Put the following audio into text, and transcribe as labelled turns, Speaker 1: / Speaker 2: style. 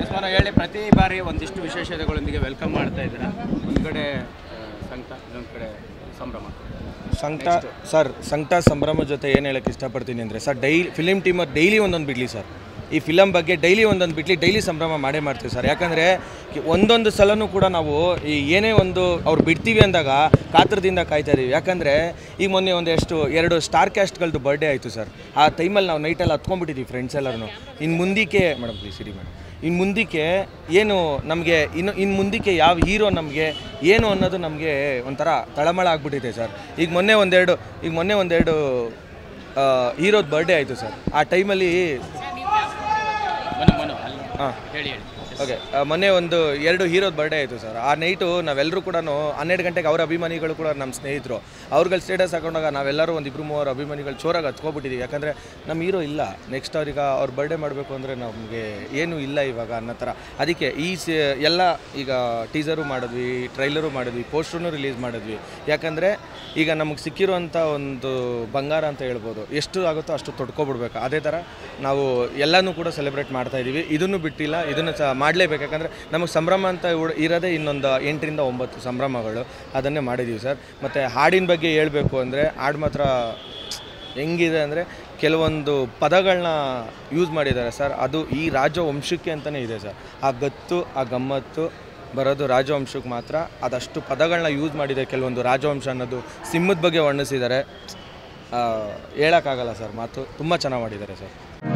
Speaker 1: ಉಸ್ಮಾನ ಹೇಳಿ ಪ್ರತಿ ಬಾರಿ ಒಂದಿಷ್ಟು ವಿಶೇಷತೆಗಳೊಂದಿಗೆ ವೆಲ್ಕಮ್ ಮಾಡ್ತಾ ಇದ್ದೀರಾ ಒಂದು ಕಡೆ ಆ, ಸಂಕಟ ಇನ್ನೊಂದು ಕಡೆ ಸಂಭ್ರಮ
Speaker 2: ಸಂಕಟ ಸರ್ ಸಂಕಟ ಸಂಭ್ರಮ ಜೊತೆ ಏನು ಹೇಳಕ್ಕೆ ಇಷ್ಟಪಡ್ತೀನಿ ಅಂದರೆ ಸರ್ ಡೈಲಿ ಫಿಲಿಮ್ ಟೀಮರ್ ಡೈಲಿ ಒಂದೊಂದು ಬಿಡಲಿ ಸರ್ ಈ ಫಿಲಮ್ ಬಗ್ಗೆ ಡೈಲಿ ಒಂದೊಂದು ಬಿಡ್ಲಿ ಡೈಲಿ ಸಂಭ್ರಮ ಮಾಡೇ ಮಾಡ್ತೀವಿ ಸರ್ ಯಾಕಂದರೆ ಒಂದೊಂದು ಸಲನೂ ಕೂಡ ನಾವು ಈ ಏನೇ ಒಂದು ಅವ್ರು ಬಿಡ್ತೀವಿ ಅಂದಾಗ ಕಾತ್ರದಿಂದ ಕಾಯ್ತಾ ಇದೀವಿ ಯಾಕಂದರೆ ಈಗ ಮೊನ್ನೆ ಒಂದು ಎಷ್ಟು ಎರಡು ಸ್ಟಾರ್ ಕ್ಯಾಸ್ಟ್ಗಳದ್ದು ಬರ್ಡೇ ಆಯಿತು ಸರ್ ಆ ಟೈಮಲ್ಲಿ ನಾವು ನೈಟಲ್ಲಿ ಹತ್ಕೊಂಡ್ಬಿಟ್ಟಿದ್ದೀವಿ ಫ್ರೆಂಡ್ಸ್ ಎಲ್ಲರೂ ಇನ್ನು ಮುಂದಕ್ಕೆ ಮೇಡಮ್ ಪ್ಲೀಸ್ ಇರಿ ಮೇಡಮ್ ಇನ್ನು ಮುಂದಕ್ಕೆ ಏನು ನಮಗೆ ಇನ್ನು ಇನ್ನು ಮುಂದಕ್ಕೆ ಯಾವ ಹೀರೋ ನಮಗೆ ಏನು ಅನ್ನೋದು ನಮಗೆ ಒಂಥರ ತಳಮಳ ಆಗ್ಬಿಟ್ಟಿದೆ ಸರ್ ಈಗ ಮೊನ್ನೆ ಒಂದೆರಡು ಈಗ ಮೊನ್ನೆ ಒಂದೆರಡು ಹೀರೋದ ಬರ್ಡೇ ಆಯಿತು ಸರ್ ಆ ಟೈಮಲ್ಲಿ
Speaker 1: ಮನು ಮನು ಅಲ್ಲ
Speaker 2: ಹಾಂ
Speaker 1: ಹೇಳಿ ಹೇಳಿ
Speaker 2: ಓಕೆ ಮೊನ್ನೆ ಒಂದು ಎರಡು ಹೀರೋದ ಬರ್ಡೇ ಆಯಿತು ಸರ್ ಆ ನೈಟು ನಾವೆಲ್ಲರೂ ಕೂಡ ಹನ್ನೆರಡು ಗಂಟೆಗೆ ಅವ್ರ ಅಭಿಮಾನಿಗಳು ಕೂಡ ನಮ್ಮ ಸ್ನೇಹಿತರು ಅವ್ರುಗಳ ಸ್ಟೇಟಸ್ ಹಾಕೊಂಡಾಗ ನಾವೆಲ್ಲರೂ ಒಂದು ಇಬ್ಬರು ಮೂವರು ಅಭಿಮಾನಿಗಳು ಜೋರಾಗಿ ಹತ್ಕೊಬಿಟ್ಟಿದ್ದೀವಿ ಯಾಕಂದರೆ ನಮ್ಮ ಹೀರೋ ಇಲ್ಲ ನೆಕ್ಸ್ಟ್ ಅವ್ರಿಗೆ ಅವ್ರ ಬರ್ಡೇ ಮಾಡಬೇಕು ಅಂದರೆ ನಮಗೆ ಏನೂ ಇಲ್ಲ ಇವಾಗ ಅನ್ನೋ ಥರ ಅದಕ್ಕೆ ಈ ಸಿ ಎಲ್ಲ ಈಗ ಟೀಸರು ಮಾಡಿದ್ವಿ ಟ್ರೈಲರು ಮಾಡಿದ್ವಿ ಪೋಸ್ಟ್ರೂ ರಿಲೀಸ್ ಮಾಡಿದ್ವಿ ಯಾಕಂದರೆ ಈಗ ನಮಗೆ ಸಿಕ್ಕಿರುವಂಥ ಒಂದು ಬಂಗಾರ ಅಂತ ಹೇಳ್ಬೋದು ಎಷ್ಟು ಆಗುತ್ತೋ ಅಷ್ಟು ತೊಡ್ಕೊಬಿಡ್ಬೇಕು ಅದೇ ಥರ ನಾವು ಎಲ್ಲನೂ ಕೂಡ ಸೆಲೆಬ್ರೇಟ್ ಮಾಡ್ತಾ ಇದ್ದೀವಿ ಇದನ್ನು ಬಿಟ್ಟಿಲ್ಲ ಇದನ್ನು ಸಹ ಮಾಡಲೇಬೇಕು ಯಾಕಂದರೆ ನಮಗೆ ಸಂಭ್ರಮ ಅಂತ ಉಳ್- ಇರೋದೇ ಇನ್ನೊಂದು ಎಂಟರಿಂದ ಒಂಬತ್ತು ಸಂಭ್ರಮಗಳು ಅದನ್ನೇ ಮಾಡಿದ್ದೀವಿ ಸರ್ ಮತ್ತು ಹಾಡಿನ ಬಗ್ಗೆ ಹೇಳಬೇಕು ಅಂದರೆ ಹಾಡು ಮಾತ್ರ ಹೆಂಗಿದೆ ಅಂದರೆ ಕೆಲವೊಂದು ಪದಗಳನ್ನ ಯೂಸ್ ಮಾಡಿದ್ದಾರೆ ಸರ್ ಅದು ಈ ರಾಜವಂಶಕ್ಕೆ ಅಂತಲೇ ಇದೆ ಸರ್ ಆ ಗತ್ತು ಆ ಗಮ್ಮತ್ತು ಬರೋದು ರಾಜವಂಶಕ್ಕೆ ಮಾತ್ರ ಅದಷ್ಟು ಪದಗಳನ್ನ ಯೂಸ್ ಮಾಡಿದೆ ಕೆಲವೊಂದು ರಾಜವಂಶ ಅನ್ನೋದು ಸಿಂಹದ ಬಗ್ಗೆ ವರ್ಣಿಸಿದ್ದಾರೆ ಆ, ಹೇಳೋಕ್ಕಾಗಲ್ಲ ಸರ್ ಮಾತು ತುಂಬ ಚೆನ್ನಾಗಿ ಮಾಡಿದ್ದಾರೆ ಸರ್